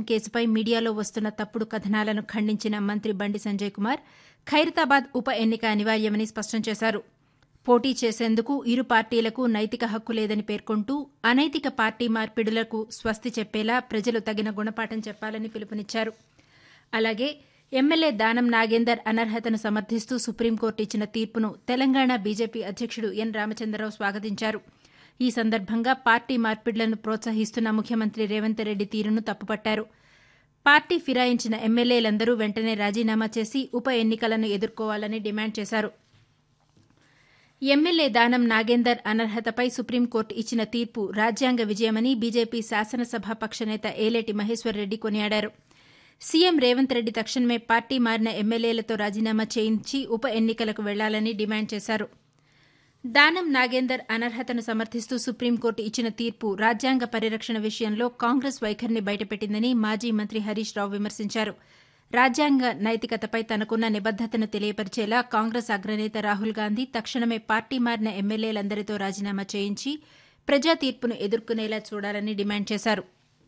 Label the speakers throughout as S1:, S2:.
S1: కేసుపై మీడియాలో వస్తున్న తప్పుడు కథనాలను ఖండించిన మంత్రి బండి సంజయ్ కుమార్ ఖైరతాబాద్ ఉప ఎన్నిక అనివార్యమని స్పష్టం చేశారు పోటీ చేసేందుకు ఇరు పార్టీలకు నైతిక హక్కు లేదని పేర్కొంటూ అనైతిక పార్టీ మార్పిడులకు స్వస్తి చెప్పేలా ప్రజలు తగిన గుణపాఠం చెప్పాలని పిలుపునిచ్చారు అలాగే ఎమ్మెల్యే దానం నాగేందర్ అనర్హతను సమర్థిస్తూ సుప్రీంకోర్టు ఇచ్చిన తీర్పును తెలంగాణ బీజేపీ అధ్యక్షుడు ఎన్ రామచంద్రరావు స్వాగతించారు ఈ సందర్భంగా పార్టీ మార్పిడులను ప్రోత్సహిస్తున్న ముఖ్యమంత్రి రేవంత్ రెడ్డి తీరును తప్పుపట్టారు పార్టీ ఫిరాయించిన ఎమ్మెల్యేలందరూ వెంటనే రాజీనామా చేసి ఉప ఎన్నికలను ఎదుర్కోవాలని డిమాండ్ చేశారు ఎమ్మెల్యే దానం నాగేందర్ అనర్హతపై సుప్రీంకోర్టు ఇచ్చిన తీర్పు రాజ్యాంగ విజయమని బీజేపీ శాసనసభాపక్ష నేత ఏలేటి మహేశ్వర్ రెడ్డి కొనియాడారు సీఎం రేవంత్ రెడ్డి తక్షణమే పార్టీ మారిన ఎమ్మెల్యేలతో రాజీనామా చేయించి ఉప ఎన్నికలకు వెళ్లాలని డిమాండ్ చేశారు దానం నాగేందర్ అనర్హతను సమర్థిస్తూ సుప్రీంకోర్టు ఇచ్చిన తీర్పు రాజ్యాంగ పరిరక్షణ విషయంలో కాంగ్రెస్ వైఖరిని బయటపెట్టిందని మాజీ మంత్రి హరీష్ రావు విమర్శించారు రాజ్యాంగ నైతికతపై తనకున్న నిబద్దతను తెలియపరిచేలా కాంగ్రెస్ అగ్రనేత రాహుల్ గాంధీ తక్షణమే పార్టీ మారిన ఎమ్మెల్యేలందరితో రాజీనామా చేయించి ప్రజా తీర్పును ఎదుర్కొనేలా చూడాలని డిమాండ్ చేశారు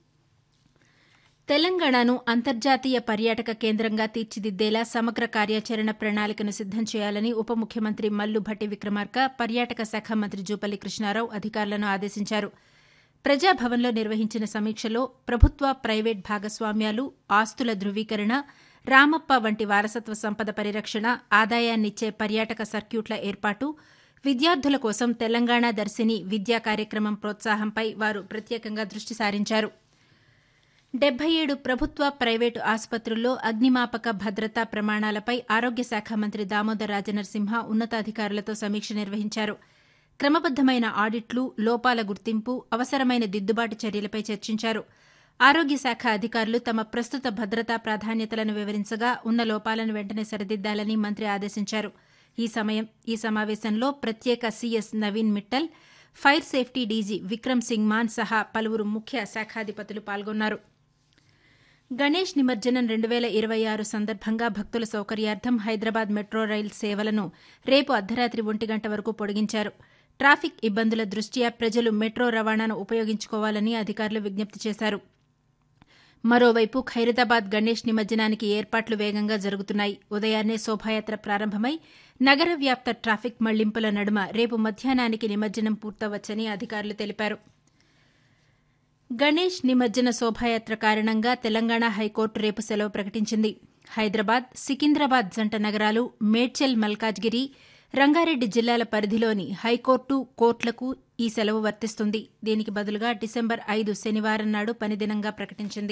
S1: తెలంగాణను అంతర్జాతీయ పర్యాటక కేంద్రంగా తీర్చిదిద్దేలా సమగ్ర కార్యాచరణ ప్రణాళికను సిద్దం చేయాలని ఉప ముఖ్యమంత్రి మల్లు భట్టి విక్రమార్క పర్యాటక శాఖ మంత్రి జూపల్లి కృష్ణారావు అధికారులను ఆదేశించారు ప్రజాభవన్లో నిర్వహించిన సమీక్షలో ప్రభుత్వ ప్రైవేట్ భాగస్వామ్యాలు ఆస్తుల ధృవీకరణ రామప్ప వంటి వారసత్వ సంపద పరిరక్షణ ఆదాయాన్నిచ్చే పర్యాటక సర్క్యూట్ల ఏర్పాటు విద్యార్థుల కోసం తెలంగాణ దర్శిని విద్యా కార్యక్రమం ప్రోత్సాహంపై వారు ప్రత్యేకంగా దృష్టి సారించారు డెబ్బై ఏడు ప్రభుత్వ ప్రైవేటు ఆసుపత్రుల్లో అగ్నిమాపక భద్రతా ప్రమాణాలపై ఆరోగ్య శాఖ మంత్రి దామోదర్ రాజనరసింహ ఉన్నతాధికారులతో సమీక్ష నిర్వహించారు క్రమబద్దమైన ఆడిట్లు లోపాల గుర్తింపు అవసరమైన దిద్దుబాటు చర్యలపై చర్చించారు ఆరోగ్య శాఖ అధికారులు తమ ప్రస్తుత భద్రతా ప్రాధాన్యతలను వివరించగా ఉన్న లోపాలను వెంటనే సరిదిద్దాలని మంత్రి ఆదేశించారు ఈ సమయం ఈ సమావేశంలో ప్రత్యేక CS Naveen Mittal fire safety DG Vikram Singh Mann సహా పలువురు ముఖ్య శాఖాధిపతులు పాల్గొన్నారు గణేష్ నిమజ్జనం రెండు వేల ఇరవై ఆరు సందర్భంగా భక్తుల సౌకర్యార్థం హైదరాబాద్ మెట్రో రైల్ సేవలను రేపు అర్ధరాత్రి ఒంటి గంట వరకు పొడిగించారు ట్రాఫిక్ ఇబ్బందుల దృష్ట్యా ప్రజలు మెట్రో రవాణాను ఉపయోగించుకోవాలని అధికారులు విజ్ఞప్తి చేశారు మరోవైపు ఖైరతాబాద్ గణేష్ నిమజ్జనానికి ఏర్పాట్లు వేగంగా జరుగుతున్నాయి ఉదయాన్నే శోభాయాత్ర ప్రారంభమై నగర వ్యాప్త ట్రాఫిక్ మళ్లింపుల నడుమ రేపు మధ్యాహ్నానికి నిమజ్జనం పూర్తవచ్చని అధికారులు తెలిపారు గణేష్ నిమజ్జన శోభాయాత్ర కారణంగా తెలంగాణ హైకోర్టు రేపు సెలవు ప్రకటించింది హైదరాబాద్ సికింద్రాబాద్ జంట నగరాలు మేడ్చల్ మల్కాజ్గిరి రంగారెడ్డి జిల్లాల పరిధిలోని హైకోర్టు కోర్టులకు ఈ సెలవు వర్తిస్తుంది దీనికి బదులుగా డిసెంబర్ ఐదు శనివారం నాడు పనిదినంగా ప్రకటించింది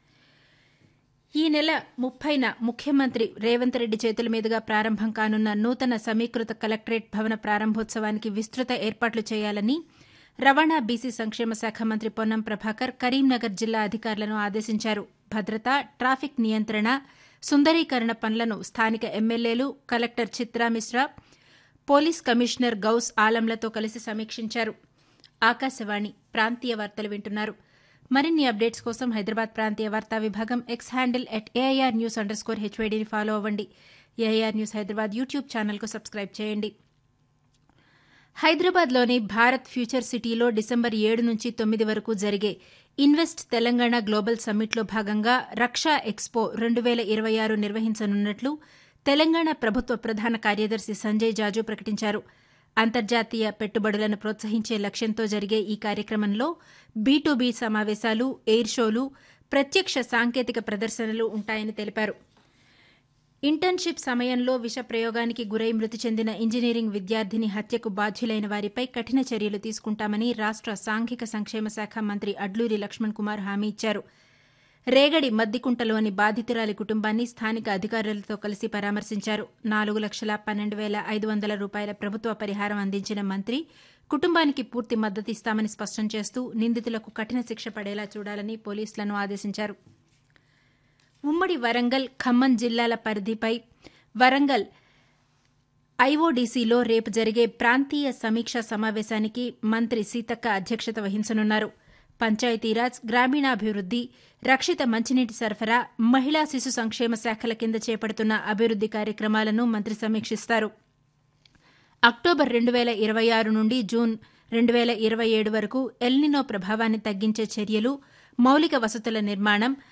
S1: ఈ నెల ముప్పైన ముఖ్యమంత్రి రేవంత్ రెడ్డి చేతుల మీదుగా ప్రారంభం కానున్న నూతన సమీకృత కలెక్టరేట్ భవన ప్రారంభోత్సవానికి విస్తృత ఏర్పాట్లు చేయాలని రవాణా బీసీ సంక్షేమ శాఖ మంత్రి పొన్నం ప్రభాకర్ కరీంనగర్ జిల్లా అధికారులను ఆదేశించారు భద్రత ట్రాఫిక్ నియంత్రణ సుందరీకరణ పనులను స్థానిక ఎమ్మెల్యేలు collector Chitra Mishra police commissioner Ghouse ఆలంలతో కలిసి సమీక్షించారు ఆకాశవాణి ప్రాంతీయ వార్తలు వింటున్నారు మరిన్ని అప్డేట్స్ కోసం హైదరాబాద్ ప్రాంతీయ వార్తా విభాగం X handle at AIR news underscore హెచ్వైడీని ఫాలో అవ్వండి ఏఐఆర్ న్యూస్ హైదరాబాద్ యూట్యూబ్ ఛానల్కు సబ్స్క్రైబ్ చేయండి హైదరాబాద్లోని భారత్ ఫ్యూచర్ సిటీలో డిసెంబర్ ఏడు నుంచి తొమ్మిది వరకు జరిగే ఇన్వెస్ట్ తెలంగాణ గ్లోబల్ సమ్మిట్లో భాగంగా రక్షా ఎక్స్పో రెండు వేల ఇరవై ఆరు నిర్వహించనున్నట్లు తెలంగాణ ప్రభుత్వ ప్రధాన కార్యదర్శి సంజయ్ జాజు ప్రకటించారు అంతర్జాతీయ పెట్టుబడులను ప్రోత్సహించే లక్ష్యంతో జరిగే ఈ కార్యక్రమంలో బీ సమావేశాలు ఎయిర్ షోలు ప్రత్యక్ష సాంకేతిక ప్రదర్శనలు ఉంటాయని తెలిపారు ఇంటర్న్షిప్ సమయంలో విష ప్రయోగానికి గురై మృతి చెందిన ఇంజనీరింగ్ విద్యార్థిని హత్యకు బాధ్యులైన వారిపై కఠిన చర్యలు తీసుకుంటామని రాష్ట సాంఘిక సంక్షేమ శాఖ మంత్రి అడ్లూరి లక్ష్మణ్ కుమార్ హామీ ఇచ్చారు రేగడి మద్దికుంటలోని బాధితురాలి కుటుంబాన్ని స్థానిక అధికారులతో కలిసి పరామర్శించారు నాలుగు లక్షల పన్నెండు వేల ఐదు వందల రూపాయల ప్రభుత్వ పరిహారం అందించిన మంత్రి కుటుంబానికి పూర్తి మద్దతు ఇస్తామని స్పష్టం చేస్తూ నిందితులకు కఠిన శిక్ష పడేలా చూడాలని పోలీసులను ఆదేశించారు ఉమ్మడి వరంగల్ ఖమ్మం జిల్లాల పరిధిపై వరంగల్ ఐఓడీసీలో రేపు జరిగే ప్రాంతీయ సమీక్షా సమావేశానికి మంత్రి సీతక్క అధ్యక్షత వహించనున్నారు పంచాయతీరాజ్ గ్రామీణాభివృద్ది రక్షిత మంచినీటి సరఫరా మహిళా శిశు సంక్షేమ శాఖల కింద చేపడుతున్న అభివృద్ది కార్యక్రమాలను మంత్రి సమీక్షిస్తారు అక్టోబర్ రెండు వేల ఇరవై ఆరు నుండి జూన్ రెండు వేల ఇరవై ఏడు వరకు ఎల్నినో ప్రభావాన్ని తగ్గించే చర్యలు మౌలిక వసతుల నిర్మాణం